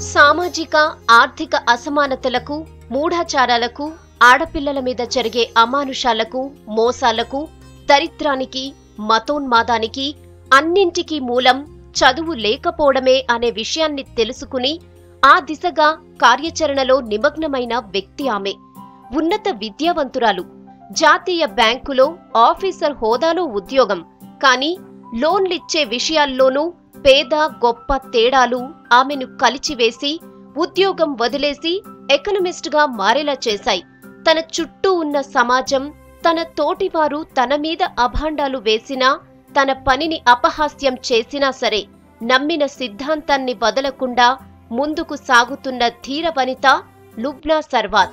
సామాజిక ఆర్థిక అసమానతలకు మూఢాచారాలకు ఆడపిల్లల మీద జరిగే అమానుషాలకు మోసాలకు దరిద్రానికి మతోన్మాదానికి అన్నింటికీ మూలం చదువు లేకపోవడమే అనే విషయాన్ని తెలుసుకుని ఆ దిశగా కార్యాచరణలో నిమగ్నమైన వ్యక్తి ఆమె ఉన్నత విద్యావంతురాలు జాతీయ బ్యాంకులో ఆఫీసర్ హోదాలో ఉద్యోగం కానీ లోన్లిచ్చే విషయాల్లోనూ పేద గొప్ప తేడాలు ఆమెను కలిచివేసి ఉద్యోగం వదిలేసి ఎకనమిస్ట్గా మారేలా చేశాయి తన చుట్టూ ఉన్న సమాజం తన తోటివారు తన మీద అభాండాలు వేసినా తన పనిని అపహాస్యం చేసినా సరే నమ్మిన సిద్ధాంతాన్ని వదలకుండా ముందుకు సాగుతున్న ధీర వనిత లుబ్నా సర్వాత్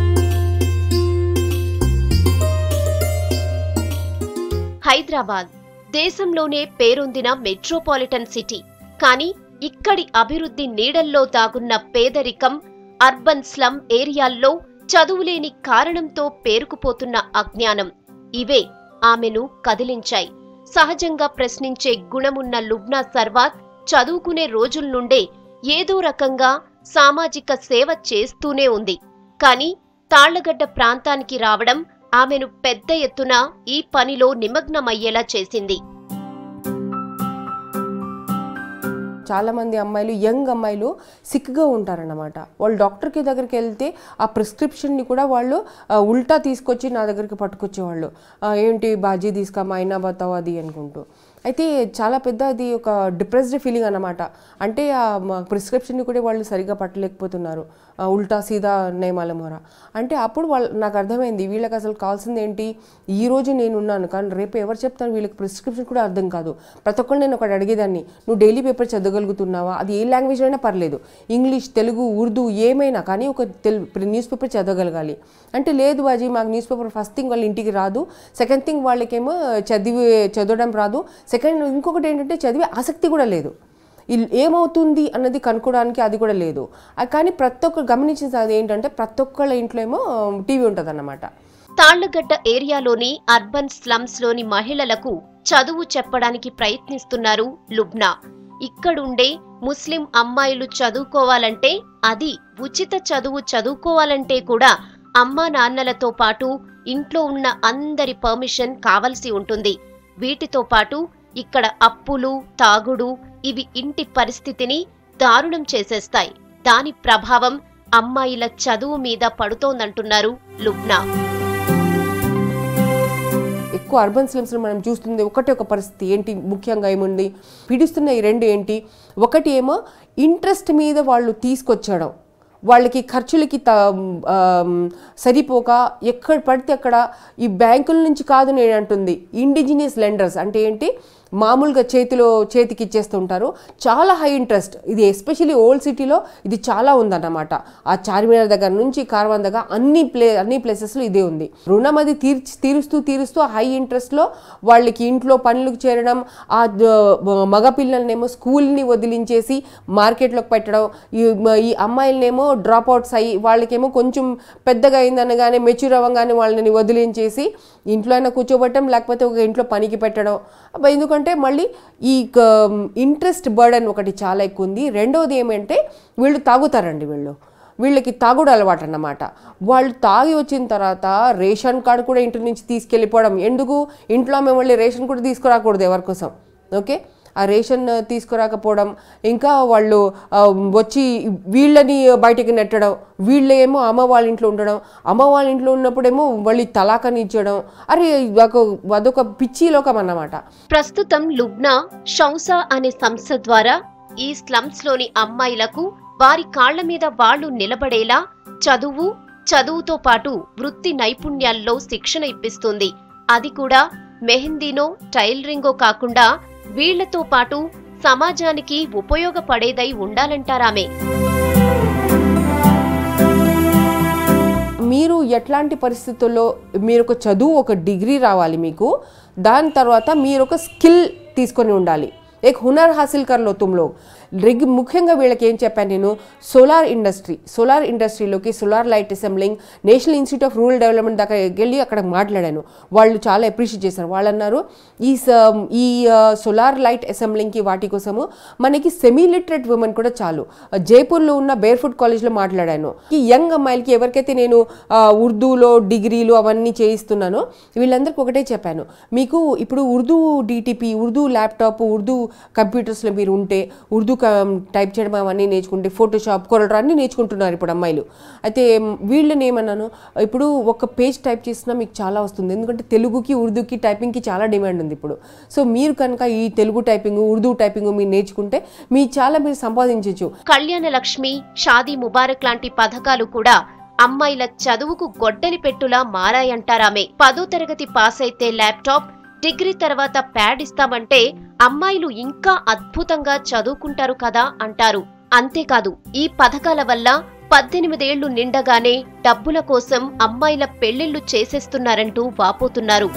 హైదరాబాద్ దేశంలోనే పేరొందిన మెట్రోపాలిటన్ సిటీ కానీ ఇక్కడి అభివృద్ధి నీడల్లో దాగున్న పేదరికం అర్బన్ స్లమ్ ఏరియాల్లో చదువులేని కారణంతో పేరుకుపోతున్న అజ్ఞానం ఇవే ఆమెను కదిలించాయి సహజంగా ప్రశ్నించే గుణమున్న లుబ్నా సర్వాత్ చదువుకునే రోజుల నుండే ఏదో రకంగా సామాజిక సేవ చేస్తూనే ఉంది కానీ తాళ్లగడ్డ ప్రాంతానికి రావడం ఆమెను పెద్ద ఎత్తున ఈ పనిలో నిమగ్నమయ్యేలా చేసింది చాలామంది అమ్మాయిలు యంగ్ అమ్మాయిలు సిక్గా ఉంటారన్నమాట వాళ్ళు డాక్టర్కి దగ్గరికి వెళ్తే ఆ ప్రిస్క్రిప్షన్ని కూడా వాళ్ళు ఆ, ఉల్టా తీసుకొచ్చి నా దగ్గరికి పట్టుకొచ్చేవాళ్ళు ఆ, ఏంటి బాజీ తీసుకమ్మా అయినా బతావు అది అనుకుంటూ అయితే చాలా పెద్ద అది ఒక డిప్రెస్డ్ ఫీలింగ్ అన్నమాట అంటే ఆ ప్రిస్క్రిప్షన్ని కూడా వాళ్ళు సరిగా పట్టలేకపోతున్నారు ఆ, ఉల్టా సీదా నేమాల మొర అంటే అప్పుడు వాళ్ళు నాకు అర్థమైంది వీళ్ళకి అసలు కావాల్సింది ఏంటి ఈ రోజు నేను ఉన్నాను కానీ రేపు ఎవరు చెప్తారు వీళ్ళకి ప్రిస్క్రిప్షన్ కూడా అర్థం కాదు ప్రతి ఒక్కరు నేను ఒకటి అడిగేదాన్ని నువ్వు డైలీ పేపర్ చదవగలుగుతున్నావా అది ఏ లాంగ్వేజ్ అయినా పర్లేదు ఇంగ్లీష్ తెలుగు ఉర్దూ ఏమైనా కానీ ఒక తెలు న్యూస్ పేపర్ చదవగలగాలి అంటే లేదు బాజీ మాకు న్యూస్ పేపర్ ఫస్ట్ థింగ్ వాళ్ళ ఇంటికి రాదు సెకండ్ థింగ్ వాళ్ళకేమో చదివి చదవడం రాదు సెకండ్ ఇంకొకటి ఏంటంటే చదివే ఆసక్తి కూడా లేదు ఇల్- ఏమవుతుంది అన్నది కనుక్కోవడానికి అది కూడా లేదు ఆ కానీ ప్రతి ఒక్కరు గమనించిన అది ఏంటంటే ప్రతి ఒక్కళ్ళ ఇంట్లో ఏమో టీవీ ఉంటుంది అన్నమాట తాళ్లగడ్డ ఏరియాలోని అర్బన్ స్లమ్స్ లోని మహిళలకు చదువు చెప్పడానికి ప్రయత్నిస్తున్నారు లుబ్నా ఇక్కడుండే ముస్లిం అమ్మాయిలు చదువుకోవాలంటే అది ఉచిత చదువు చదువుకోవాలంటే కూడా అమ్మా నాన్నలతో పాటు ఇంట్లో ఉన్న అందరి పర్మిషన్ కావలసి ఉంటుంది వీటితో పాటు ఇక్కడ అప్పులు తాగుడు ఇవి ఇంటి పరిస్థితిని దారుణం చేసేస్తాయి దాని ప్రభావం అమ్మాయిల చదువు మీద పడుతోందంటున్నారు లుబ్నా ఎక్కువ అర్బన్ స్లమ్స్లో మనం చూస్తుంది ఒకటే ఒక పరిస్థితి ఏంటి ముఖ్యంగా ఏముంది పీడిస్తున్న ఈ రెండు ఏంటి ఒకటి ఏమో ఇంట్రెస్ట్ మీద వాళ్ళు తీసుకొచ్చడం వాళ్ళకి ఖర్చులకి త ఆమ్, సరిపోక ఎక్కడ పడితే అక్కడ ఈ బ్యాంకుల నుంచి కాదు నేను అంటుంది ఇండిజినియస్ లెండర్స్ అంటే ఏంటి మామూలుగా చేతిలో చేతికి ఇచ్చేస్తుంటారు చాలా హై ఇంట్రెస్ట్ ఇది ఎస్పెషల్లీ ఓల్డ్ సిటీలో ఇది చాలా ఉందన్నమాట ఆ చార్మినార్ దగ్గర నుంచి కార్వాన్ దగ్గర అన్ని ప్లే అన్ని ప్లేసెస్లో ఇదే ఉంది రుణం అది తీర్చి తీరుస్తూ తీరుస్తూ హై ఇంట్రెస్ట్లో వాళ్ళకి ఇంట్లో పనులకు చేరడం ఆ ద- మగ పిల్లల్నేమో స్కూల్ని వదిలించేసి మార్కెట్లోకి పెట్టడం ఈ ఈ అమ్మాయిలనేమో డ్రాప్ అవుట్స్ అయ్యి వాళ్ళకేమో కొంచెం పెద్దగా అయిందనగానే మెచ్యూర్ అవ్వగానే వాళ్ళని వదిలించేసి ఇంట్లో అయినా కూర్చోబెట్టడం లేకపోతే ఒక ఇంట్లో పనికి పెట్టడం అబ్బా ఎందుకంటే మళ్ళీ ఈ ఇంట్రెస్ట్ బర్డన్ ఒకటి చాలా ఎక్కువ ఉంది రెండవది ఏమంటే వీళ్ళు తాగుతారండి వీళ్ళు వీళ్ళకి తాగుడు అలవాటు అన్నమాట వాళ్ళు తాగి వచ్చిన తర్వాత రేషన్ కార్డు కూడా ఇంటి నుంచి తీసుకెళ్ళిపోవడం ఎందుకు ఇంట్లో మేము మళ్ళీ రేషన్ కూడా తీసుకురాకూడదు ఎవరి కోసం ఓకే ఆ రేషన్ తీసుకురాకపోవడం ఇంకా వాళ్ళు ఆ, వచ్చి వీళ్ళని బయటికి నెట్టడం వీళ్ళేమో అమ్మ వాళ్ళ ఇంట్లో ఉండడం అమ్మ వాళ్ళ ఇంట్లో ఉన్నప్పుడేమో మళ్ళీ తలాకని ఇచ్చడం అరే ఒక అదొక పిచ్చి లోకం అన్నమాట ప్రస్తుతం లుబ్నా షౌసా అనే సంస్థ ద్వారా ఈ స్లమ్స్ లోని అమ్మాయిలకు వారి కాళ్ల మీద వాళ్ళు నిలబడేలా చదువు చదువుతో పాటు వృత్తి నైపుణ్యాల్లో శిక్షణ ఇప్పిస్తుంది అది కూడా మెహందీనో టైలరింగో కాకుండా వీళ్లతో పాటు సమాజానికి ఉపయోగపడేదై ఉండాలంటారామే మీరు ఎట్లాంటి పరిస్థితుల్లో మీరు ఒక చదువు ఒక డిగ్రీ రావాలి మీకు దాని తర్వాత మీరు ఒక స్కిల్ తీసుకొని ఉండాలి एक हुनर हासिल कर लो तुम लोग రెగ్ ముఖ్యంగా వీళ్ళకి ఏం చెప్పాను నేను సోలార్ ఇండస్ట్రీ సోలార్ ఇండస్ట్రీలోకి solar light assembling national institute of rural development దాకా వెళ్ళి అక్కడ మాట్లాడాను వాళ్ళు చాలా అప్రిషియేట్ చేశారు వాళ్ళు అన్నారు ఈ స- ఈ సోలార్ లైట్ అసెంబ్లింగ్కి వాటి కోసము మనకి సెమీ లిటరేట్ ఉమెన్ కూడా చాలు జైపూర్లో ఉన్న బేర్ ఫుడ్ కాలేజ్లో మాట్లాడాను ఈ యంగ్ అమ్మాయిలకి ఎవరికైతే నేను ఆ, ఉర్దూలో డిగ్రీలు అవన్నీ చేయిస్తున్నానో వీళ్ళందరికీ ఒకటే చెప్పాను మీకు ఇప్పుడు ఉర్దూ డిటిపి ఉర్దూ ల్యాప్టాప్ ఉర్దూ కంప్యూటర్స్లో మీరు ఉంటే ఉర్దూ క- టైప్ చేయడం అవన్నీ నేర్చుకుంటే ఫోటోషాప్ కొరడం అన్నీ నేర్చుకుంటున్నారు ఇప్పుడు అమ్మాయిలు అయితే మ్, వీళ్ళని ఏమన్నాను ఇప్పుడు ఒక పేజ్ టైప్ చేసినా మీకు చాలా వస్తుంది ఎందుకంటే తెలుగుకి ఉర్దూకి టైపింగ్కి చాలా డిమాండ్ ఉంది ఇప్పుడు సో మీరు కనుక ఈ తెలుగు టైపింగ్ ఉర్దూ టైపింగ్ మీరు నేర్చుకుంటే మీ చాలా మీరు సంపాదించవచ్చు కళ్యాణ లక్ష్మి షాదీ ముబారక్ లాంటి పథకాలు కూడా అమ్మాయిల చదువుకు గొడ్డలి పెట్టులా మారాయంటారామే పదో తరగతి పాస్ అయితే ల్యాప్టాప్ డిగ్రీ తర్వాత ప్యాడ్ ఇస్తామంటే అమ్మాయిలు ఇంకా అద్భుతంగా చదువుకుంటారు కదా అంటారు అంతేకాదు ఈ పథకాల వల్ల పద్దెనిమిదేళ్లు నిండగానే డబ్బుల కోసం అమ్మాయిల పెళ్లిళ్లు చేసేస్తున్నారంటూ వాపోతున్నారు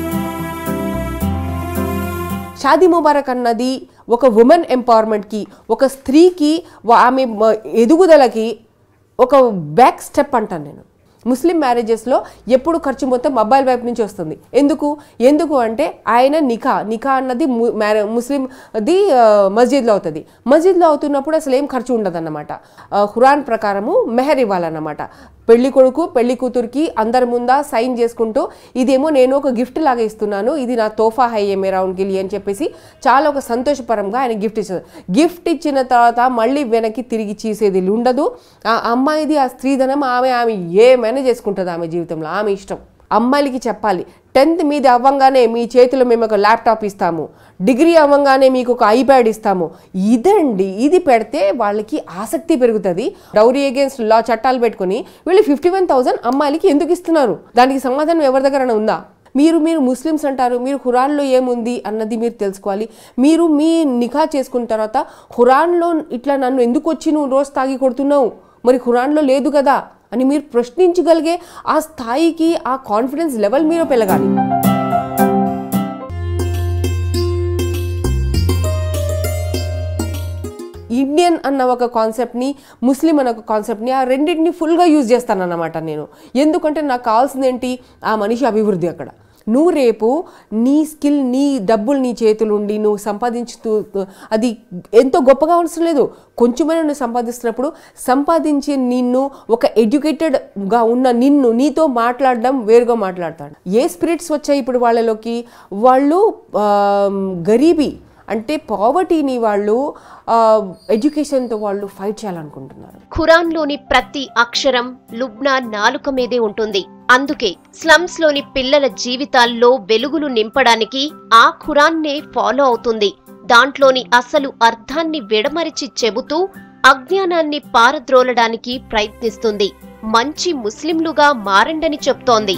షాదీ ముబారక్ అన్నది ఒక ఉమెన్ ఎంపవర్మెంట్కి ఒక స్త్రీకి వా- ఆమె మ- ఎదుగుదలకి ఒక బ్యాక్ స్టెప్ అంటాను నేను ముస్లిం మ్యారేజెస్లో ఎప్పుడు ఖర్చు మొత్తం అబ్బాయిల వైపు నుంచి వస్తుంది ఎందుకు ఎందుకు అంటే ఆయన నిఖా నిఖా అన్నది ము- మ్యారే ముస్లింది ఆ, మస్జిద్లో అవుతుంది మస్జిద్లో అవుతున్నప్పుడు అసలు ఏం ఖర్చు ఉండదన్నమాట ఆ, ఖురాన్ ప్రకారము మెహర్ ఇవ్వాలన్నమాట పెళ్లి కొడుకు పెళ్లి కూతురికి అందరి ముందా సైన్ చేసుకుంటూ ఇదేమో నేను ఒక గిఫ్ట్ లాగా ఇస్తున్నాను ఇది నా తోఫా హై ఏ మేరా ఉన్కిలి అని చెప్పేసి చాలా ఒక సంతోషపరంగా ఆయన గిఫ్ట్ ఇచ్చారు గిఫ్ట్ ఇచ్చిన తర్వాత మళ్ళీ వెనక్కి తిరిగి చేసేది ఉండదు ఆ అమ్మాయిది ఆ స్త్రీధనం ఆమె ఆమె ఏమైనా చేసుకుంటుంది ఆమె జీవితంలో ఆమె ఇష్టం అమ్మాయిలకి చెప్పాలి టెన్త్ మీది అవ్వంగానే మీ చేతిలో మేము ఒక ల్యాప్టాప్ ఇస్తాము డిగ్రీ అవ్వంగానే మీకు ఒక ఐప్యాడ్ ఇస్తాము ఇదండి ఇది పెడితే వాళ్ళకి ఆసక్తి పెరుగుతుంది డౌరీ అగేన్స్ట్ లా చట్టాలు పెట్టుకుని వీళ్ళు ఫిఫ్టీ వన్ థౌసండ్ అమ్మాయిలకి ఎందుకు ఇస్తున్నారు దానికి సమాధానం ఎవరి దగ్గర ఉందా మీరు మీరు ముస్లిమ్స్ అంటారు మీరు ఖురాన్లో ఏముంది అన్నది మీరు తెలుసుకోవాలి మీరు మీ నిఖా చేసుకున్న తర్వాత ఖురాన్లో ఇట్లా నన్ను ఎందుకు వచ్చి నువ్వు రోజు తాగి కొడుతున్నావు మరి ఖురాన్లో లేదు కదా అని మీరు ప్రశ్నించగలిగే ఆ స్థాయికి ఆ కాన్ఫిడెన్స్ లెవెల్ మీరు పెరగాలి ఇండియన్ అన్న ఒక కాన్సెప్ట్ని ముస్లిం అన్న ఒక కాన్సెప్ట్ని ఆ రెండింటిని ఫుల్గా యూజ్ చేస్తానన్నమాట నేను ఎందుకంటే నాకు కావాల్సింది ఏంటి ఆ మనిషి అభివృద్ధి అక్కడ నువ్వు రేపు నీ స్కిల్ నీ డబ్బులు నీ చేతులుండి నువ్వు సంపాదించుతూ అది ఎంతో గొప్పగా అవసరం లేదు కొంచెమైనా నువ్వు సంపాదిస్తున్నప్పుడు సంపాదించే నిన్ను ఒక ఎడ్యుకేటెడ్గా ఉన్న నిన్ను నీతో మాట్లాడడం వేరుగా మాట్లాడతాడు ఏ స్పిరిట్స్ వచ్చాయి ఇప్పుడు వాళ్ళలోకి వాళ్ళు ఆ, గరీబీ అంటే పావర్టీని వాళ్ళు ఆ, ఎడ్యుకేషన్తో వాళ్ళు ఫైట్ చేయాలనుకుంటున్నారు ఖురాన్లోని ప్రతి అక్షరం లుబ్నా నాలుక మీదే ఉంటుంది అందుకే స్లమ్స్ లోని పిల్లల జీవితాల్లో వెలుగులు నింపడానికి ఆ ఖురాన్నే ఫాలో అవుతుంది దాంట్లోని అసలు అర్థాన్ని విడమరిచి చెబుతూ అజ్ఞానాన్ని పారద్రోలడానికి ప్రయత్నిస్తుంది మంచి ముస్లింలుగా మారండని చెప్తోంది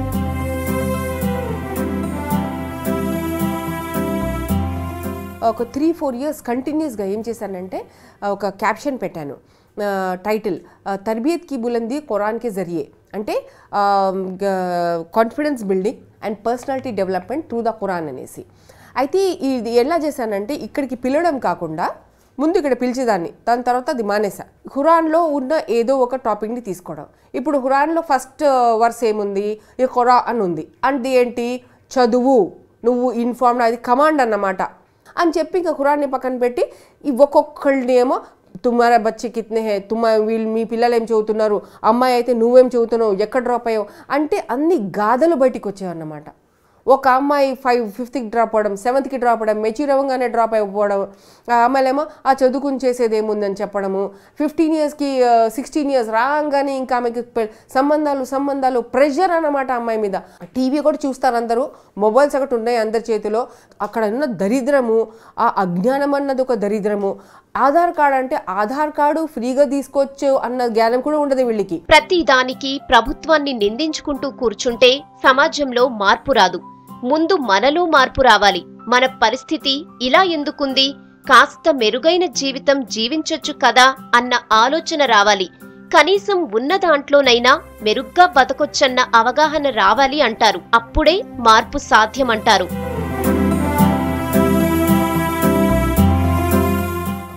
ఒక త్రీ ఫోర్ ఇయర్స్ కంటిన్యూస్గా ఏం చేశానంటే ఆ, ఒక క్యాప్షన్ పెట్టాను ఆ, టైటిల్ ఆ, తర్బియత్ కి బులంది ఖురాన్ కే జరియే అంటే confidence building and personality development through the Quran అనేసి అయితే ఇది ఎలా చేశానంటే ఇక్కడికి పిలవడం కాకుండా ముందు ఇక్కడ పిలిచేదాన్ని దాని తర్వాత అది మానేసా ఖురాన్లో ఉన్న ఏదో ఒక టాపిక్ని తీసుకోవడం ఇప్పుడు ఖురాన్లో ఫస్ట్ వర్స్ ఏముంది ఈ ఖురా అని ఉంది అంటే ఏంటి చదువు నువ్వు ఇన్ఫార్మ్డ్ అది కమాండ్ అన్నమాట అని చెప్పి ఇంకా ఖురాన్ని పక్కన పెట్టి ఈ ఒక్కొక్కళ్ళని ఏమో తుమ్మారా బచ్చి కిత్నే హే తుమ్మ వీళ్ళు మీ పిల్లలు ఏం చదువుతున్నారు అమ్మాయి అయితే నువ్వేం చదువుతున్నావు ఎక్కడ డ్రాప్ అయ్యావు అంటే అన్ని గాథలు బయటికి వచ్చాయన్నమాట ఒక అమ్మాయి ఫైవ్ ఫిఫ్త్కి డ్రాప్ అవ్వడం సెవెంత్కి డ్రాప్ అవ్వడం మెచ్యూర్ అవ్వగానే డ్రాప్ అయిపోవడం ఆ అమ్మాయిలేమో ఆ చదువుకుని చేసేది ఏముందని చెప్పడము ఫిఫ్టీన్ ఇయర్స్కి సిక్స్టీన్ ఇయర్స్ రాగానే ఇంకా ఆమెకి పె- సంబంధాలు సంబంధాలు ప్రెషర్ అన్నమాట అమ్మాయి మీద టీవీ కూడా చూస్తారు అందరూ మొబైల్స్ ఒకటి ఉన్నాయి అందరి చేతిలో అక్కడ ఉన్న దరిద్రము ఆ అజ్ఞానం అన్నది ఒక దరిద్రము ఆధార్ కార్డ్ అంటే ఆధార్ కార్డు ఫ్రీగా తీసుకోవచ్చు అన్న జ్ఞానం కూడా ఉండదు వీళ్ళకి ప్రతి దానికి ప్రభుత్వాన్ని నిందించుకుంటూ కూర్చుంటే సమాజంలో మార్పు రాదు ముందు మనలో మార్పు రావాలి మన పరిస్థితి ఇలా ఎందుకుంది కాస్త మెరుగైన జీవితం జీవించొచ్చు కదా అన్న ఆలోచన రావాలి కనీసం ఉన్న దాంట్లోనైనా మెరుగ్గా బతకొచ్చన్న అవగాహన రావాలి అంటారు అప్పుడే మార్పు సాధ్యమంటారు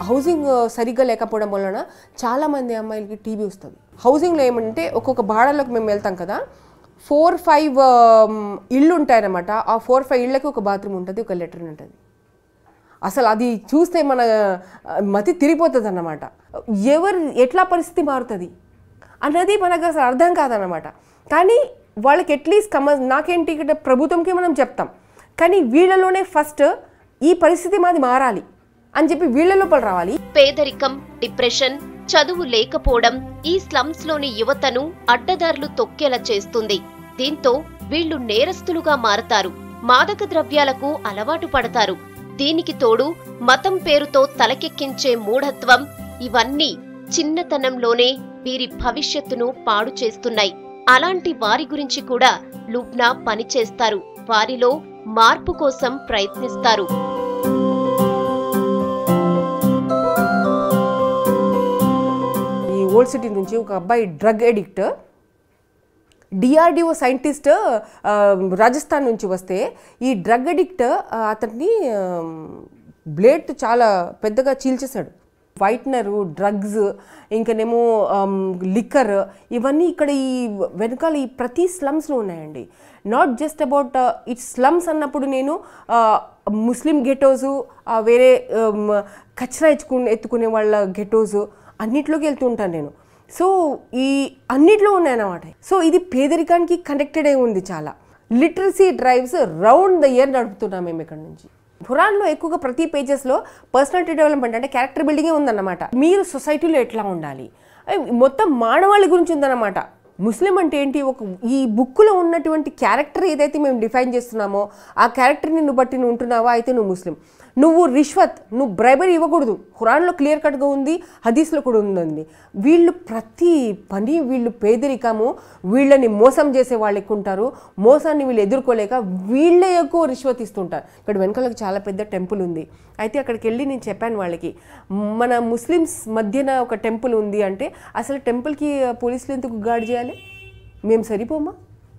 హౌసింగ్ సరిగ్గా లేకపోవడం వలన చాలామంది అమ్మాయిలకి టీబీ వస్తుంది హౌసింగ్లో ఏమంటే ఒక్కొక్క బాడలోకి మేము వెళ్తాం కదా ఫోర్ ఫైవ్ ఇళ్ళు ఉంటాయన్నమాట ఆ ఫోర్ ఫైవ్ ఇళ్ళకి ఒక బాత్రూమ్ ఉంటుంది ఒక లెటర్ ఉంటుంది అసలు అది చూస్తే మన ఆ, మతి తిరిగిపోతుంది అన్నమాట ఎవరు ఎట్లా పరిస్థితి మారుతుంది అన్నది మనకు అసలు అర్థం కాదన్నమాట కానీ వాళ్ళకి అట్లీస్ట్ కమ నాకేంటి ఇక్కడ ప్రభుత్వంకి మనం చెప్తాం కానీ వీళ్ళలోనే ఫస్ట్ ఈ పరిస్థితి మాది మారాలి అని చెప్పి వీళ్ళ లోపల రావాలి పేదరికం డిప్రెషన్ చదువు లేకపోవడం ఈ స్లమ్స్ లోని యువతను అడ్డదారులు తొక్కేలా చేస్తుంది దీంతో వీళ్ళు నేరస్తులుగా మారతారు మాదక ద్రవ్యాలకు అలవాటు పడతారు దీనికి తోడు మతం పేరుతో తలకెక్కించే మూఢత్వం ఇవన్నీ చిన్నతనంలోనే వీరి భవిష్యత్తును పాడు చేస్తున్నాయి అలాంటి వారి గురించి కూడా లుబ్నా పనిచేస్తారు వారిలో మార్పు కోసం ప్రయత్నిస్తారు ఈ ఓల్డ్ సిటీ నుంచి ఒక అబ్బాయి డ్రగ్ ఎడిక్ట్ డిఆర్డిఓ సైంటిస్ట్ ఆ, రాజస్థాన్ నుంచి వస్తే ఈ డ్రగ్ అడిక్ట్ ఆ, అతన్ని బ్లేడ్ చాలా పెద్దగా చీల్చేశాడు వైట్నరు డ్రగ్స్ ఇంకనేమో లిక్కర్ ఇవన్నీ ఇక్కడ ఈ వెనకాల ఈ ప్రతి స్లమ్స్లో ఉన్నాయండి not just about it slums అన్నప్పుడు నేను ఆ, ముస్లిం గెటోసు వేరే ఆమ్, కచరా ఎత్తుకునే ఎత్తుకునే వాళ్ళ గెటోసు అన్నిట్లోకి వెళ్తూ ఉంటాను నేను సో ఈ అన్నిట్లో ఉన్నాయన్నమాట సో ఇది పేదరికానికి కనెక్టెడ్ అయి ఉంది చాలా literacy drives round the year నడుపుతున్నాం మేము ఇక్కడ నుంచి ఖురాన్లో ఎక్కువగా ప్రతి పేజెస్లో పర్సనాలిటీ డెవలప్మెంట్ అంటే క్యారెక్టర్ బిల్డింగే ఉందన్నమాట మీరు సొసైటీలో ఎట్లా ఉండాలి అయ్ మొత్తం మానవాళి గురించి ఉందన్నమాట ముస్లిం అంటే ఏంటి ఒక ఈ బుక్లో ఉన్నటువంటి క్యారెక్టర్ ఏదైతే మేము డిఫైన్ చేస్తున్నామో ఆ క్యారెక్టర్ని నువ్వు బట్టి నువ్వు ఉంటున్నావా అయితే నువ్వు ముస్లిం నువ్వు రిష్వత్ నువ్వు బ్రైబరీ ఇవ్వకూడదు ఖురాన్లో క్లియర్ కట్గా ఉంది హదీస్లో కూడా ఉందండి వీళ్ళు ప్రతి పని వీళ్ళు పేదరికము వీళ్ళని మోసం చేసే వాళ్ళు ఎక్కువ ఉంటారు మోసాన్ని వీళ్ళు ఎదుర్కోలేక వీళ్ళే ఎక్కువ రిష్వత్ ఇస్తుంటారు ఇక్కడ వెనకాలకు చాలా పెద్ద టెంపుల్ ఉంది అయితే అక్కడికి వెళ్ళి నేను చెప్పాను వాళ్ళకి మన ముస్లిమ్స్ మధ్యన ఒక టెంపుల్ ఉంది అంటే అసలు టెంపుల్కి పోలీసులు ఎందుకు గార్డ్ చేయాలి మేము సరిపోమా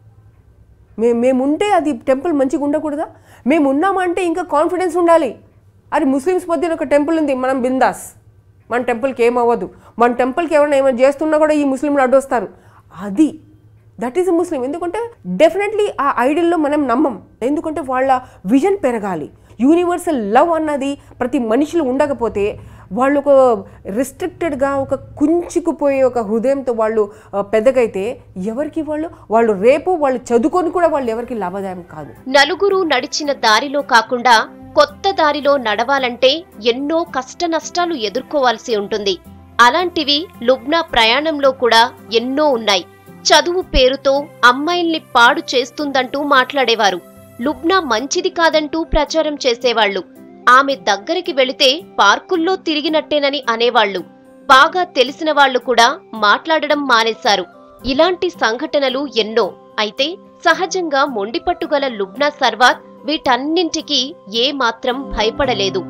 మేము మేముంటే అది టెంపుల్ మంచిగా ఉండకూడదా మేము ఉన్నామంటే ఇంకా కాన్ఫిడెన్స్ ఉండాలి అది ముస్లిమ్స్ మధ్యన ఒక టెంపుల్ ఉంది మనం బిందాస్ మన టెంపుల్కి ఏమవ్వదు మన టెంపుల్కి ఎవరైనా ఏమైనా చేస్తున్నా కూడా ఈ ముస్లింలు అడ్డొస్తారు అది దట్ ఈస్ ముస్లిం ఎందుకంటే డెఫినెట్లీ ఆ ఐడియల్లో మనం నమ్మం ఎందుకంటే వాళ్ళ విజన్ పెరగాలి యూనివర్సల్ లవ్ అన్నది ప్రతి మనిషిలో ఉండకపోతే వాళ్ళు ఒక రిస్ట్రిక్టెడ్గా ఒక కుంచుకుపోయే ఒక హృదయంతో వాళ్ళు ఆ, పెద్దగైతే ఎవరికి వాళ్ళు వాళ్ళు రేపు వాళ్ళు చదువుకొని కూడా వాళ్ళు ఎవరికి లాభదాయం కాదు నలుగురు నడిచిన దారిలో కాకుండా కొత్త దారిలో నడవాలంటే ఎన్నో కష్ట నష్టాలు ఎదుర్కోవాల్సి ఉంటుంది అలాంటివి లుబ్నా ప్రయాణంలో కూడా ఎన్నో ఉన్నాయి చదువు పేరుతో అమ్మాయిల్ని పాడు చేస్తుందంటూ మాట్లాడేవారు లుబ్నా మంచిది కాదంటూ ప్రచారం చేసేవాళ్లు ఆమె దగ్గరికి వెళితే పార్కుల్లో తిరిగినట్టేనని అనేవాళ్లు బాగా తెలిసిన వాళ్లు కూడా మాట్లాడడం మానేశారు ఇలాంటి సంఘటనలు ఎన్నో అయితే సహజంగా మొండిపట్టుగల లుబ్నా సర్వాత్ వీటన్నింటికీ ఏ మాత్రం భయపడలేదు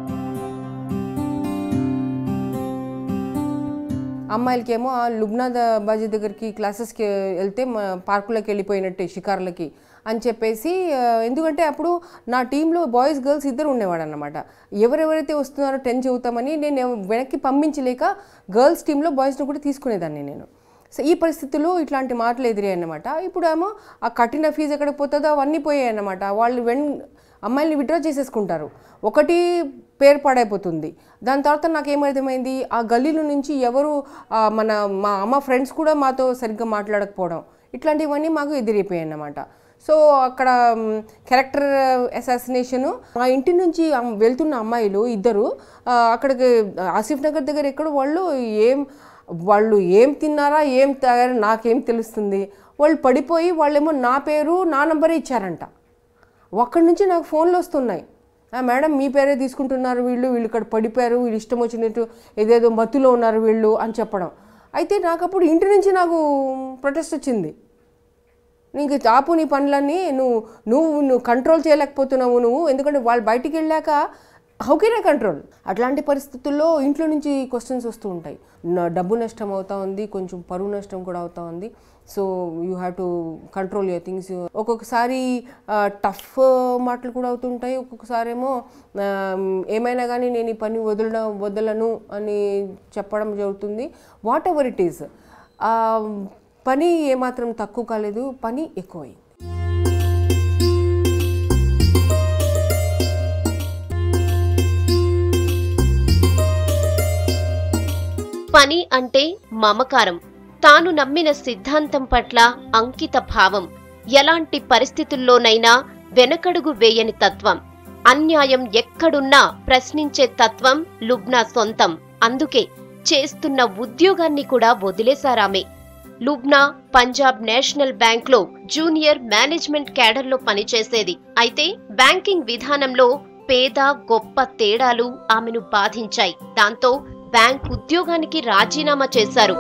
అమ్మాయిలకేమో ఆ లుబ్నాథ్ బాజీ దగ్గరికి క్లాసెస్కి వెళ్తే మా పార్కులోకి వెళ్ళిపోయినట్టే షికార్లకి అని చెప్పేసి ఆ, ఎందుకంటే అప్పుడు నా టీంలో బాయ్స్ గర్ల్స్ ఇద్దరు ఉండేవాడు అనమాట ఎవరెవరైతే వస్తున్నారో టెన్ చదువుతామని నేను ఎవ- వెనక్కి పంపించలేక గర్ల్స్ టీంలో బాయ్స్ని కూడా తీసుకునేదాన్ని నేను సో ఈ పరిస్థితుల్లో ఇట్లాంటి మాటలు ఎదిరాయి అన్నమాట ఇప్పుడు ఏమో ఆ కట్టిన ఫీజు ఎక్కడ పోతుందో అవన్నీ పోయాయి అన్నమాట వాళ్ళు వెన్ అమ్మాయిల్ని విడ్రా చేసేసుకుంటారు ఒకటి పేరు పాడైపోతుంది దాని తర్వాత నాకు ఏమర్థమైంది ఆ గల్లీలో నుంచి ఎవరు ఆ, మన మా అమ్మ ఫ్రెండ్స్ కూడా మాతో సరిగ్గా మాట్లాడకపోవడం ఇట్లాంటివన్నీ మాకు ఎదిరిపోయాయి అన్నమాట సో అక్కడ క్యారెక్టర్ అసాసినేషను మా ఇంటి నుంచి అమ్- వెళ్తున్న అమ్మాయిలు ఇద్దరు ఆ, అక్కడికి ఆసిఫ్ నగర్ దగ్గర ఎక్కడో వాళ్ళు ఏం వాళ్ళు ఏం తిన్నారా ఏం తాగారా నాకేం తెలుస్తుంది వాళ్ళు పడిపోయి వాళ్ళేమో నా పేరు నా నంబరే ఇచ్చారంట అక్కడి నుంచి నాకు ఫోన్లు వస్తున్నాయి "ఆ, మేడం మీ పేరే తీసుకుంటున్నారు వీళ్ళు వీళ్ళు ఇక్కడ పడిపోయారు వీళ్ళు ఇష్టం వచ్చినట్టు ఏదేదో మత్తులో ఉన్నారు వీళ్ళు అని చెప్పడం అయితే నాకు అప్పుడు ఇంటి నుంచి నాకు ప్రొటెస్ట్ వచ్చింది నీకు ఆపు నీ పనులన్నీ నువ్వు నువ్వు నువ్వు కంట్రోల్ చేయలేకపోతున్నావు నువ్వు ఎందుకంటే వాళ్ళు బయటికి వెళ్ళాక హౌ కెన్ ఐ కంట్రోల్ అట్లాంటి పరిస్థితుల్లో ఇంట్లో నుంచి క్వశ్చన్స్ వస్తూ ఉంటాయి నా డబ్బు నష్టం అవుతా ఉంది కొంచెం పరువు నష్టం కూడా అవుతా ఉంది so you have to control your things ఒక్కొక్కసారి టఫ్ మాటలు కూడా అవుతుంటాయి ఒక్కొక్కసారి ఏమో ఆ, ఏమైనా కానీ నేను ఈ పని వదలడం వదలను అని చెప్పడం జరుగుతుంది వాట్ ఎవర్ ఇట్ ఈస్ పని ఏమాత్రం తక్కువ కాలేదు పని ఎక్కువైంది పని అంటే మమకారం తాను నమ్మిన సిద్ధాంతం పట్ల అంకిత భావం ఎలాంటి పరిస్థితుల్లోనైనా వెనకడుగు వేయని తత్వం అన్యాయం ఎక్కడున్నా ప్రశ్నించే తత్వం లుబ్నా సొంతం అందుకే చేస్తున్న ఉద్యోగాన్ని కూడా వదిలేశారామె లుబ్నా పంజాబ్ నేషనల్ బ్యాంక్ లో జూనియర్ మేనేజ్మెంట్ క్యాడర్లో పనిచేసేది అయితే బ్యాంకింగ్ విధానంలో పేద గొప్ప తేడాలు ఆమెను బాధించాయి దాంతో బ్యాంక్ ఉద్యోగానికి రాజీనామా చేశారు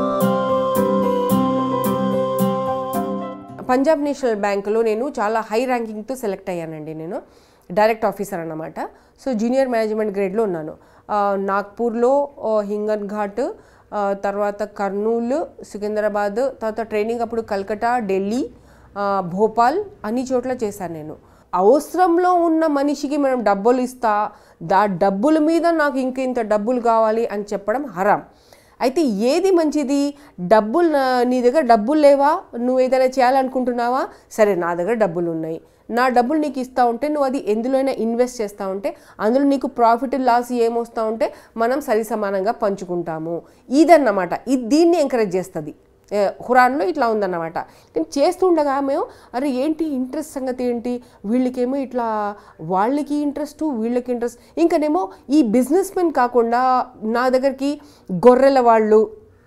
పంజాబ్ నేషనల్ బ్యాంకులో నేను చాలా హై ర్యాంకింగ్తో సెలెక్ట్ అయ్యానండి నేను డైరెక్ట్ ఆఫీసర్ అన్నమాట సో జూనియర్ మేనేజ్మెంట్ గ్రేడ్లో ఉన్నాను ఆ, నాగ్పూర్లో ఆ, హింగన్ ఘాట్ ఆ, తర్వాత కర్నూలు సికింద్రాబాద్ తర్వాత ట్రైనింగ్ అప్పుడు కల్కటా ఢిల్లీ ఆ, భోపాల్ అన్ని చోట్ల చేశాను నేను అవసరంలో ఉన్న మనిషికి మనం డబ్బులు ఇస్తా దా డబ్బుల మీద నాకు ఇంక ఇంత డబ్బులు కావాలి అని చెప్పడం హరాం అయితే ఏది మంచిది డబ్బులు నా- నీ దగ్గర డబ్బులు లేవా నువ్వు ఏదైనా చేయాలనుకుంటున్నావా సరే నా దగ్గర డబ్బులు ఉన్నాయి నా డబ్బులు నీకు ఇస్తా ఉంటే నువ్వు అది ఎందులోనైనా ఇన్వెస్ట్ చేస్తూ ఉంటే అందులో నీకు ప్రాఫిట్ లాస్ ఏమొస్తా ఉంటే మనం సరి సమానంగా పంచుకుంటాము ఇదన్నమాట ఇది దీన్ని ఎంకరేజ్ చేస్తుంది ఏ, ఖురాన్లో ఇట్లా ఉందన్నమాట నేను చేస్తుండగా మేము అరే ఏంటి ఇంట్రెస్ట్ సంగతి ఏంటి వీళ్ళకేమో ఇట్లా వాళ్ళకి ఇంట్రెస్ట్ వీళ్ళకి ఇంట్రెస్ట్ ఇంకనేమో ఈ బిజినెస్ మెన్ కాకుండా నా దగ్గరికి గొర్రెల వాళ్ళు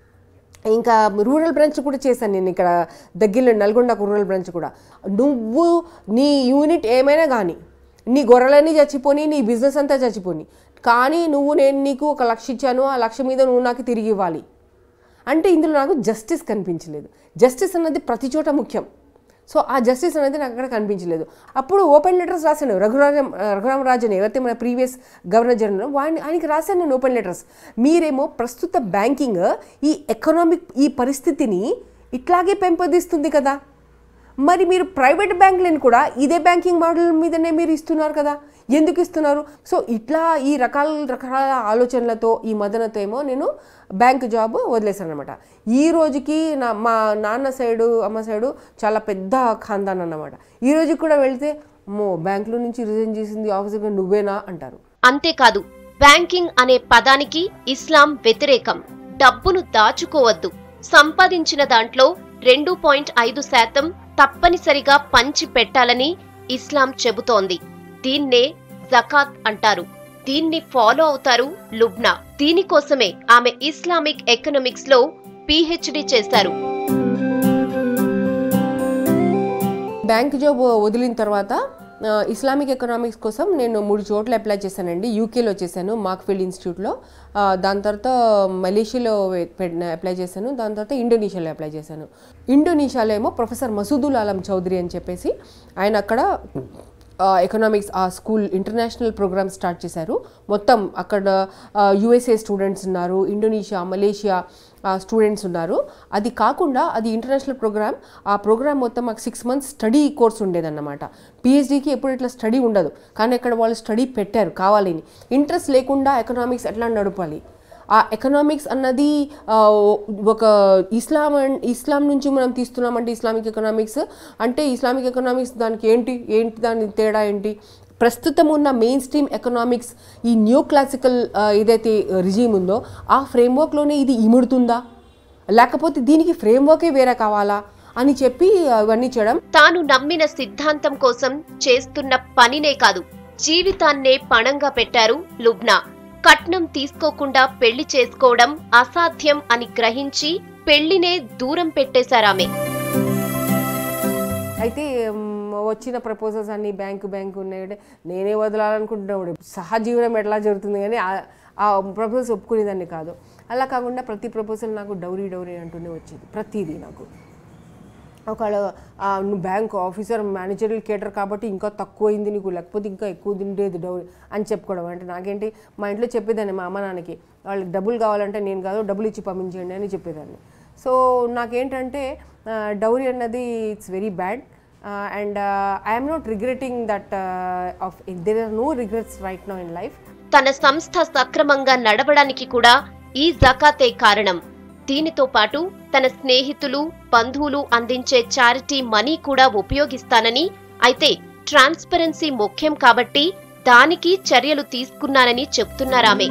ఇంకా రూరల్ బ్రాంచ్ కూడా చేశాను నేను ఇక్కడ దగ్గరలో నల్గొండకు రూరల్ బ్రాంచ్ కూడా నువ్వు నీ యూనిట్ ఏమైనా కానీ నీ గొర్రెలన్నీ చచ్చిపోని నీ బిజినెస్ అంతా చచ్చిపోని కానీ నువ్వు నేను నీకు ఒక లక్ష ఇచ్చాను ఆ లక్ష మీద నువ్వు నాకు తిరిగి ఇవ్వాలి అంటే ఇందులో నాకు జస్టిస్ కనిపించలేదు జస్టిస్ అన్నది ప్రతి చోట ముఖ్యం సో ఆ జస్టిస్ అనేది నాకు అక్కడ కనిపించలేదు అప్పుడు ఓపెన్ లెటర్స్ రాశాను రఘురాజం రఘురామ రాజన్ ఎవరైతే మన ప్రీవియస్ గవర్నర్ జనరల్ వాడిని ఆయనకి రాశాను నేను ఓపెన్ లెటర్స్ మీరేమో ప్రస్తుత బ్యాంకింగ్ ఈ ఎకనామిక్ ఈ పరిస్థితిని ఇట్లాగే పెంపొందిస్తుంది కదా మరి మీరు ప్రైవేట్ బ్యాంకులను కూడా ఇదే బ్యాంకింగ్ మోడల్ మీదనే మీరు ఇస్తున్నారు కదా ఎందుకు ఇస్తున్నారు సో ఇట్లా ఈ రకాల రకాల ఆలోచనలతో ఈ మదనతో ఏమో నేను బ్యాంక్ జాబ్ వదిలేశాను అనమాట ఈ రోజుకి నా మా నాన్న సైడు అమ్మ సైడు చాలా పెద్ద ఖాందాన్ అన్నమాట ఈ రోజుకి కూడా వెళ్తే మో బ్యాంకులో నుంచి రిజైన్ చేసింది ఆఫీసర్గా నువ్వేనా అంటారు అంతేకాదు బ్యాంకింగ్ అనే పదానికి ఇస్లాం వ్యతిరేకం డబ్బును దాచుకోవద్దు సంపాదించిన దాంట్లో రెండు పాయింట్ ఐదు శాతం తప్పనిసరిగా పంచి పెట్టాలని ఇస్లాం చెబుతోంది దీన్నే జకాత్ అంటారు దీన్ని ఫాలో అవుతారు లుబ్నా దీనికోసమే ఆమె ఇస్లామిక్ ఎకనామిక్స్ లో పిహెచ్డి చేశారు బ్యాంక్ జాబ్ వదిలిన తర్వాత ఆ, ఇస్లామిక్ ఎకనామిక్స్ కోసం నేను మూడు చోట్ల అప్లై చేశానండి యూకేలో చేశాను మార్క్ఫీల్డ్ ఇన్స్టిట్యూట్లో ఆ, దాని తర్వాత మలేషియాలో అప్లై చేశాను దాని తర్వాత ఇండోనేషియాలో అప్లై చేశాను ఇండోనేషియాలో ఏమో ప్రొఫెసర్ మసూదుల్ ఆలం చౌదరి అని చెప్పేసి ఆయన అక్కడ ఎకనామిక్స్ ఆ స్కూల్ ఇంటర్నేషనల్ ప్రోగ్రామ్ స్టార్ట్ చేశారు మొత్తం అక్కడ యుఎస్ఏ స్టూడెంట్స్ ఉన్నారు ఇండోనేషియా మలేషియా స్టూడెంట్స్ ఉన్నారు అది కాకుండా అది ఇంటర్నేషనల్ ప్రోగ్రామ్ ఆ ప్రోగ్రామ్ మొత్తం మాకు సిక్స్ మంత్స్ స్టడీ కోర్స్ ఉండేదన్నమాట పిహెచ్డీకి ఎప్పుడు ఇట్లా స్టడీ ఉండదు కానీ అక్కడ వాళ్ళు స్టడీ పెట్టారు కావాలని ఇంట్రెస్ట్ లేకుండా ఎకనామిక్స్ ఎట్లా నడపాలి ఆ ఎకనామిక్స్ అన్నది ఆ, ఒక ఇస్లాం అన్- ఇస్లాం నుంచి మనం తీస్తున్నామంటే ఇస్లామిక్ ఎకనామిక్స్ అంటే ఇస్లామిక్ ఎకనామిక్స్ దానికి ఏంటి ఏంటి దాని తేడా ఏంటి ప్రస్తుతం ఉన్న మెయిన్ స్ట్రీమ్ ఎకనామిక్స్ ఈ న్యూ క్లాసికల్ ఏదైతే రిజీమ్ ఉందో ఆ ఫ్రేమ్వర్క్లోనే ఇది ఇముడుతుందా లేకపోతే దీనికి ఫ్రేమ్వర్కే వేరే కావాలా అని చెప్పి అవన్నీ చేయడం తాను నమ్మిన సిద్ధాంతం కోసం చేస్తున్న పనినే కాదు జీవితాన్నే పణంగా పెట్టారు లుబ్నా కట్నం తీసుకోకుండా పెళ్లి చేసుకోవడం అసాధ్యం అని గ్రహించి పెళ్లినే దూరం పెట్టేశారామె అయితే మ్, వచ్చిన ప్రపోజల్స్ అన్ని బ్యాంకు బ్యాంకు ఉన్నాయంటే నేనే వదలాలనుకుంటున్నాడు సహజీవనం ఎట్లా జరుగుతుంది కానీ ఆ- ఆ ప్రపోజల్స్ ఒప్పుకునేదాన్ని కాదు అలా కాకుండా ప్రతి ప్రపోజల్ నాకు డౌరీ డౌరీ అంటూనే వచ్చేది ప్రతిదీ నాకు ఒకవేళ ఆ, నువ్వు బ్యాంక్ ఆఫీసర్ మేనేజరల్ కేటర్ కాబట్టి ఇంకా తక్కువ అయింది నీకు లేకపోతే ఇంకా ఎక్కువ తిండేది డౌరీ అని చెప్పుకోవడం అంటే నాకేంటి మా ఇంట్లో చెప్పేదాన్ని మా అమ్మ నాన్నకి వాళ్ళకి డబ్బులు కావాలంటే నేను కాదు డబ్బులు ఇచ్చి పంపించండి అని చెప్పేదాన్ని సో నాకేంటంటే డౌరీ అన్నది it's very bad and I'm not regretting that of there are no regrets right no in life తన సంస్థ సక్రమంగా నడవడానికి కూడా ఈ జకాతే కారణం దీనితో పాటు తన స్నేహితులు బంధువులు అందించే చారిటీ మనీ కూడా ఉపయోగిస్తానని అయితే ట్రాన్స్పరెన్సీ ముఖ్యం కాబట్టి దానికి చర్యలు తీసుకున్నానని చెప్తున్నారామె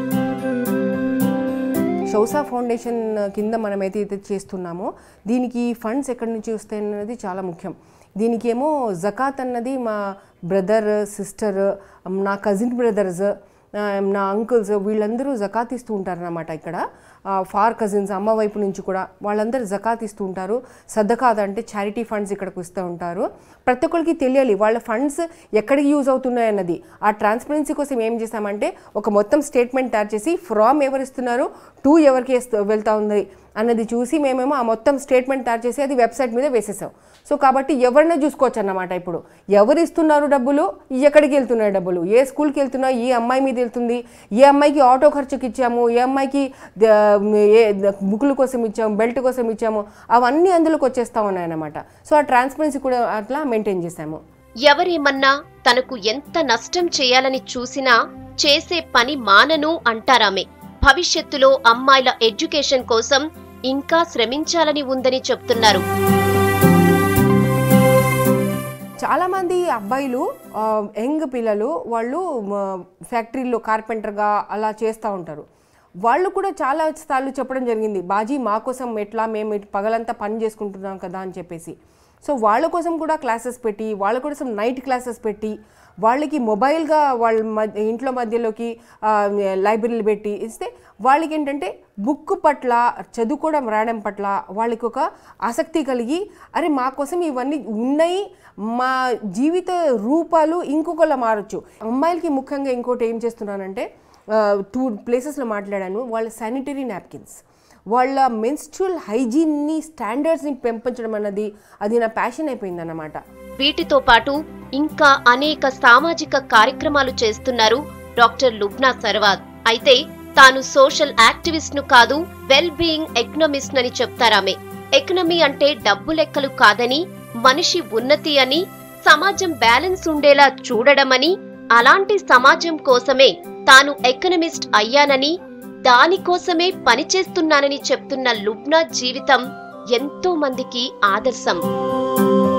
షౌసా ఫౌండేషన్ కింద మనం ఏదైతే చేస్తున్నామో దీనికి ఫండ్స్ ఎక్కడి నుంచి వస్తాయి అన్నది చాలా ముఖ్యం దీనికేమో జకాత్ అన్నది మా బ్రదర్ సిస్టర్ నా కజిన్ బ్రదర్స్ నా అంకుల్స్ వీళ్ళందరూ జకాత్ ఇస్తూ ఉంటారన్నమాట ఇక్కడ ఫార్ కజిన్స్ అమ్మ వైపు నుంచి కూడా వాళ్ళందరూ జకాత్ ఇస్తూ ఉంటారు సద్దకాత్ అంటే చారిటీ ఫండ్స్ ఇక్కడికి వస్తూ ఉంటారు ప్రతి ఒక్కరికి తెలియాలి వాళ్ళ ఫండ్స్ ఎక్కడికి యూజ్ అవుతున్నాయి అన్నది ఆ ట్రాన్స్పరెన్సీ కోసం ఏం చేస్తామంటే ఒక మొత్తం స్టేట్మెంట్ తయారు చేసి ఫ్రామ్ ఎవరు ఇస్తున్నారు టు ఎవరికి వేస్తూ- వెళ్తా ఉంది అన్నది చూసి మేమేమో ఆ మొత్తం స్టేట్మెంట్ తయారు చేసి అది వెబ్సైట్ మీద వేసేసాం సో కాబట్టి ఎవరైనా చూసుకోవచ్చు అన్నమాట ఇప్పుడు ఎవరు ఇస్తున్నారు డబ్బులు ఎక్కడికి వెళ్తున్నాయి డబ్బులు ఏ స్కూల్కి వెళ్తున్నా ఏ అమ్మాయి మీద వెళ్తుంది ఏ అమ్మాయికి ఆటో ఖర్చుకి ఇచ్చాము ఏ అమ్మాయికి ద- ఏ బుక్కుల కోసం ఇచ్చాము బెల్ట్ కోసం ఇచ్చాము అవన్నీ అందులోకి వచ్చేస్తా ఉన్నాయన్నమాట సో ఆ ట్రాన్స్పరెన్సీ కూడా అట్లా మెయింటైన్ చేశాము ఎవరేమన్నా తనకు ఎంత నష్టం చేయాలని చూసినా చేసే పని మానను అంటారామె భవిష్యత్తులో అమ్మాయిల ఎడ్యుకేషన్ కోసం ఇంకా శ్రమించాలని ఉందని చెప్తున్నారు చాలామంది అబ్బాయిలు ఆ, యంగ్ పిల్లలు వాళ్ళు ఆ, ఫ్యాక్టరీలో కార్పెంటర్గా అలా చేస్తూ ఉంటారు వాళ్ళు కూడా చాలా సార్లు చెప్పడం జరిగింది బాజీ మా కోసం ఎట్లా మేము ఇటు పగలంతా పని చేసుకుంటున్నాం కదా అని చెప్పేసి సో వాళ్ళ కోసం కూడా క్లాసెస్ పెట్టి వాళ్ళ కోసం నైట్ క్లాసెస్ పెట్టి వాళ్ళకి మొబైల్గా వాళ్ళ మధ్య ఇంట్లో మధ్యలోకి ఆ, లైబ్రరీలు పెట్టి ఇస్తే వాళ్ళకి ఏంటంటే బుక్ పట్ల చదువుకోవడం రాయడం పట్ల వాళ్ళకి ఒక ఆసక్తి కలిగి అరే మా కోసం ఇవన్నీ ఉన్నాయి మా జీవిత రూపాలు ఇంకొకలా మారచ్చు అమ్మాయిలకి ముఖ్యంగా ఇంకోటి ఏం చేస్తున్నానంటే టూ ప్లేసెస్లో మాట్లాడాను వాళ్ళ శానిటరీ నాప్కిన్స్ వాళ్ళ మెన్స్ట్రువల్ హైజీన్ని స్టాండర్డ్స్ని పెంపొంచడం అన్నది అది నా ప్యాషన్ అయిపోయిందన్నమాట వీటితో పాటు ఇంకా అనేక సామాజిక కార్యక్రమాలు చేస్తున్నారు డాక్టర్ లుబ్నా సర్వాద్ అయితే తాను సోషల్ యాక్టివిస్ట్ ను కాదు వెల్ బీయింగ్ ఎకనమిస్ట్ అని చెప్తారామె ఎకనమీ అంటే డబ్బు లెక్కలు కాదని మనిషి ఉన్నతి అని సమాజం బ్యాలెన్స్ ఉండేలా చూడడమని అలాంటి సమాజం కోసమే తాను ఎకనమిస్ట్ అయ్యానని దానికోసమే పనిచేస్తున్నానని చెప్తున్న లుబ్నా జీవితం ఎంతో మందికి ఆదర్శం